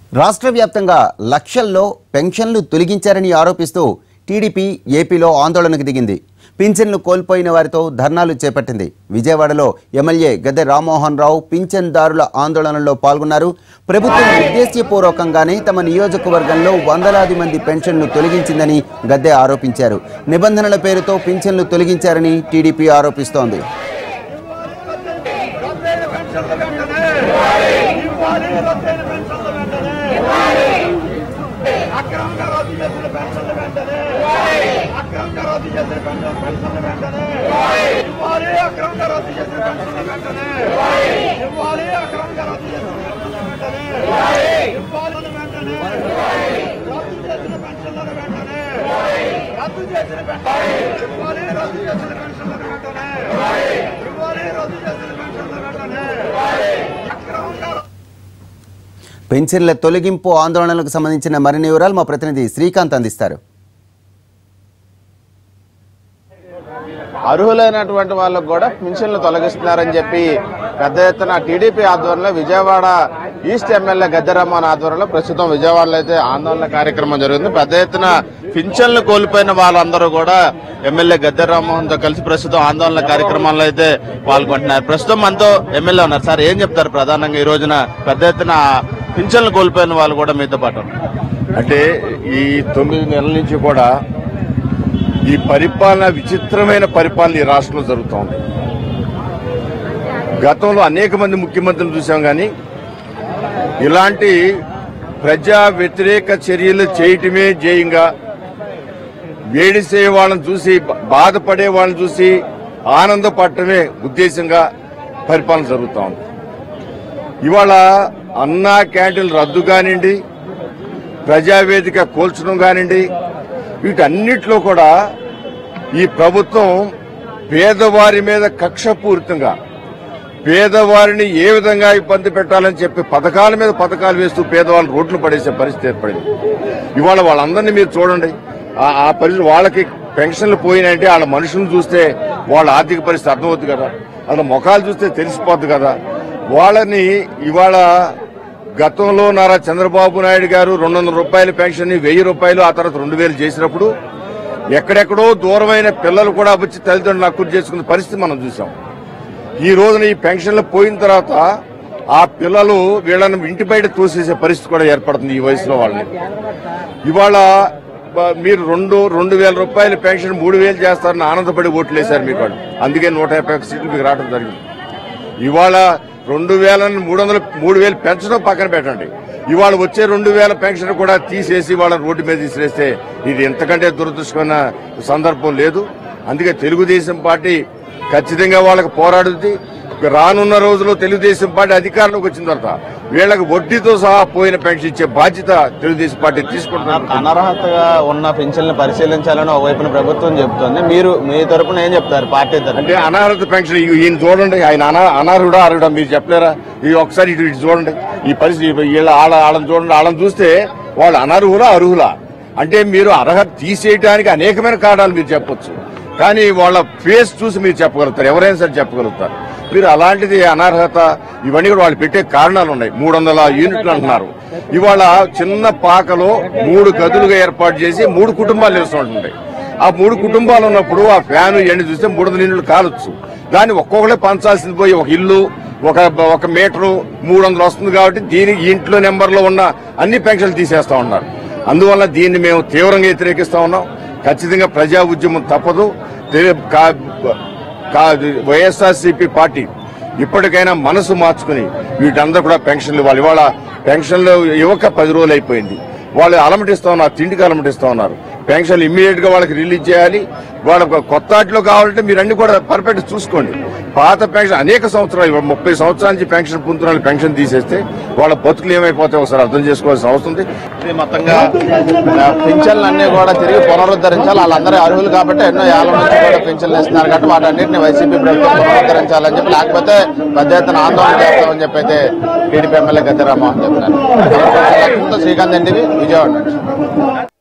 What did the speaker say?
రాష్ట్ర వ్యాప్తంగా లక్షల్లో పెన్షన్లు తొలగించారని ఆరోపిస్తూ టీడీపీ ఏపీలో ఆందోళనకు దిగింది పింఛన్లు కోల్పోయిన వారితో ధర్నాలు చేపట్టింది విజయవాడలో ఎమ్మెల్యే గద్దె రామ్మోహన్ రావు పింఛన్దారుల ఆందోళనలో పాల్గొన్నారు ప్రభుత్వం ఉద్దేశ్యపూర్వకంగానే తమ నియోజకవర్గంలో వందలాది మంది పెన్షన్లు తొలగించిందని గద్దె ఆరోపించారు నిబంధనల పేరుతో పింఛన్లు తొలగించారని టీడీపీ ఆరోపిస్తోంది అక్రమంగా రద్దు చేసిన పెన్షన్లు వెంటనే అక్రమంగా రద్దు చేసిన పెన్షన్ పెన్షన్లు వెంటనే ఇవ్వాలి అక్రమంగా రద్దు చేసిన పెన్షన్లు వెంటనే ఇవ్వాలి అక్రమంగా రద్దు చేసిన పెన్షన్లు వెంటనే ఇవ్వాలి వెంటనే రద్దు చేసిన పెన్షన్లను వెంటనే రద్దు చేసిన పెన్షన్ ఇవ్వాలి రద్దు చేసిన పెన్షన్లను వెంటనే ఇవ్వాలి రద్దు చేసిన పెన్షన్లు వెంటనే అక్రమంగా పెన్షన్ల తొలగింపు ఆందోళనలకు సంబంధించిన మరిన్ని వివరాలు మా ప్రతినిధి శ్రీకాంత్ అందిస్తారు అర్హులైనటువంటి వాళ్ళకు కూడా పింఛన్లు తొలగిస్తున్నారని చెప్పి పెద్ద ఎత్తున టీడీపీ ఆధ్వర్యంలో విజయవాడ ఈస్ట్ ఎమ్మెల్యే గద్దెరామన్ ఆధ్వర్యంలో ప్రస్తుతం విజయవాడలో అయితే ఆందోళన కార్యక్రమం జరుగుతుంది పెద్ద ఎత్తున పింఛన్లు కోల్పోయిన వాళ్ళందరూ కూడా ఎమ్మెల్యే గద్దె రామ్మోహన్ తో కలిసి ప్రస్తుతం ఆందోళన కార్యక్రమంలో అయితే పాల్గొంటున్నారు ప్రస్తుతం మనతో ఎమ్మెల్యే ఉన్నారు సార్ ఏం చెప్తారు ప్రధానంగా ఈ రోజున పెద్ద ఎత్తున పింఛన్లు కోల్పోయిన వాళ్ళు కూడా మీతో పాటు ఉన్నారు. అంటే ఈ తొమ్మిది నెలల నుంచి కూడా ఈ పరిపాలన విచిత్రమైన పరిపాలన ఈ రాష్ట్రంలో జరుగుతూ ఉంది గతంలో అనేక మంది ముఖ్యమంత్రులు చూసాం కానీ ఇలాంటి ప్రజా వ్యతిరేక చర్యలు చేయటమే జయంగా వేడిసే వాళ్ళని చూసి బ- బాధపడే వాళ్ళని చూసి ఆనందపడటమే ఉద్దేశంగా పరిపాలన జరుగుతూ ఉంది ఇవాళ అన్నా క్యాంటీన్లు రద్దు కానివ్వండి ప్రజావేదిక కూల్చడం కానివ్వండి వీటన్నిటిలో కూడా ఈ ప్రభుత్వం పేదవారి మీద కక్షపూరితంగా పేదవారిని ఏ విధంగా ఇబ్బంది పెట్టాలని చెప్పి పథకాల మీద పథకాలు వేస్తూ పేదవాళ్ళు రోడ్లు పడేసే పరిస్థితి ఏర్పడింది ఇవాళ వాళ్ళందరినీ మీరు చూడండి ఆ- ఆ పరిస్థితి వాళ్ళకి పెన్షన్లు పోయినాయంటే వాళ్ళ మనుషులను చూస్తే వాళ్ళ ఆర్థిక పరిస్థితి అర్థమవుతుంది కదా వాళ్ళ ముఖాలు చూస్తే తెలిసిపోద్ది కదా వాళ్ళని ఇవాళ గతంలో నారా చంద్రబాబు నాయుడు గారు రెండు వందల రూపాయల పెన్షన్ ని వెయ్యి రూపాయలు ఆ తర్వాత రెండు వేలు చేసినప్పుడు ఎక్కడెక్కడో దూరమైన పిల్లలు కూడా వచ్చి తల్లిదండ్రులు నక్కురు చేసుకున్న పరిస్థితి మనం చూసాం ఈ రోజున ఈ పెన్షన్లు పోయిన తర్వాత ఆ పిల్లలు వీళ్ళని ఇంటి బయట తోసేసే పరిస్థితి కూడా ఏర్పడుతుంది ఈ వయసులో వాళ్ళని ఇవాళ బ- మీరు రెండు రెండు వేల రూపాయల పెన్షన్ మూడు వేలు చేస్తారని ఆనందపడి ఓట్లు వేశారు మీకు వాళ్ళు అందుకే నూట యాభై ఒక్క సీట్లు మీకు రావడం జరిగింది ఇవాళ రెండు వేల మూడు వందలు మూడు వేలు పెన్షన్ పక్కన పెట్టండి ఇవాళ వచ్చే రెండు వేల పెన్షన్ కూడా తీసేసి వాళ్ళ రోడ్డు మీద తీసిరేస్తే ఇది ఎంతకంటే దురదృష్టమైన సందర్భం లేదు అందుకే తెలుగుదేశం పార్టీ ఖచ్చితంగా వాళ్ళకి పోరాడుతుంది రానున్న రోజుల్లో తెలుగుదేశం పార్టీ అధికారంలోకి వచ్చిన తర్వాత వీళ్ళకి వడ్డీతో సహా పోయిన పెన్షన్ ఇచ్చే బాధ్యత తెలుగుదేశం పార్టీ తీసుకుంటున్నారు అనర్హతగా ఉన్న పింఛన్లు పరిశీలించాలని ఒకవైపున ప్రభుత్వం చెబుతోంది మీరు మీ తరపున ఏం చెప్తారు పార్టీ తరపున అంటే అనార్హత పెన్షన్ ఇగో ఈయన చూడండి ఆయన అనా- అనర్హుడా అర్హుడా మీరు చెప్పలేరా ఇది ఒకసారి ఇటు ఇటు చూడండి ఈ పరిస్థితి వీళ్ళ ఆడ వాళ్ళని చూడండి వాళ్ళని చూస్తే వాళ్ళు అనర్హులా అర్హులా అంటే మీరు అర్హత తీసేయడానికి అనేకమైన కారణాలు మీరు చెప్పొచ్చు కానీ వాళ్ళ ఫేస్ చూసి మీరు చెప్పగలుగుతారు ఎవరైనా సరే చెప్పగలుగుతారు మీరు అలాంటిది అనర్హత ఇవన్నీ కూడా వాళ్ళు పెట్టే కారణాలు ఉన్నాయి మూడు వందల యూనిట్లు అంటున్నారు ఇవాళ చిన్న పాకలో మూడు గదులుగా ఏర్పాటు చేసి మూడు కుటుంబాలు నిలుస్తుంటాయి ఆ మూడు కుటుంబాలు ఉన్నప్పుడు ఆ ఫ్యాన్ ఎండి చూస్తే మూడు వందల యూనిట్లు కాలొచ్చు దాన్ని ఒక్కొక్కడే పంచాల్సింది పోయి ఒక ఇల్లు ఒక ఒక మీటరు మూడు వందలు వస్తుంది కాబట్టి దీని ఈ ఇంట్లో నెంబర్లో ఉన్న అన్ని పెన్షన్లు తీసేస్తా ఉన్నారు అందువల్ల దీన్ని మేము తీవ్రంగా వ్యతిరేకిస్తా ఉన్నాం ఖచ్చితంగా ప్రజా ఉద్యమం తప్పదు తెలి- కా- కా- వైఎస్ఆర్సీపీ పార్టీ ఇప్పటికైనా మనసు మార్చుకుని వీటందరూ కూడా పెన్షన్లు ఇవ్వాలి ఇవాళ పెన్షన్లు ఇవ్వక పది రోజులు అయిపోయింది వాళ్ళు అలమటిస్తా ఉన్నారు తిండికి అలమటిస్తా ఉన్నారు పెన్షన్లు ఇమ్మీడియట్ గా వాళ్ళకి రిలీజ్ చేయాలి వాళ్ళ కొత్త వాటిలో కావాలంటే మీరు అన్ని కూడా పర్ఫెక్ట్ చూసుకోండి పాత పెన్షన్ అనేక సంవత్సరాలు ఇవాళ ముప్పై సంవత్సరాల నుంచి పెన్షన్ పొందుతున్న వాళ్ళు పెన్షన్ తీసేస్తే వాళ్ళ బతుకులు ఏమైపోతాయి ఒకసారి అర్థం చేసుకోవాల్సిన అవసరం ఉంది ఇది మొత్తంగా ఆ, పింఛన్లు అన్ని కూడా తిరిగి పునరుద్ధరించాలి వాళ్ళందరూ అర్హులు కాబట్టి ఎన్నో ఏళ్ల నుంచి కూడా పింఛన్లు ఇస్తున్నారు కాబట్టి వాటన్నిటిని వైసీపీ ప్రభుత్వం పునరుద్ధరించాలని చెప్పి లేకపోతే పెద్ద ఎత్తున ఆందోళన చేస్తామని చెప్పి అయితే టీడీపీ ఎమ్మెల్యే గద్దె రామ్మోహన్ చెప్తున్నారు శ్రీకాంత్ ఎన్టీవీ విజయవాడ నుంచి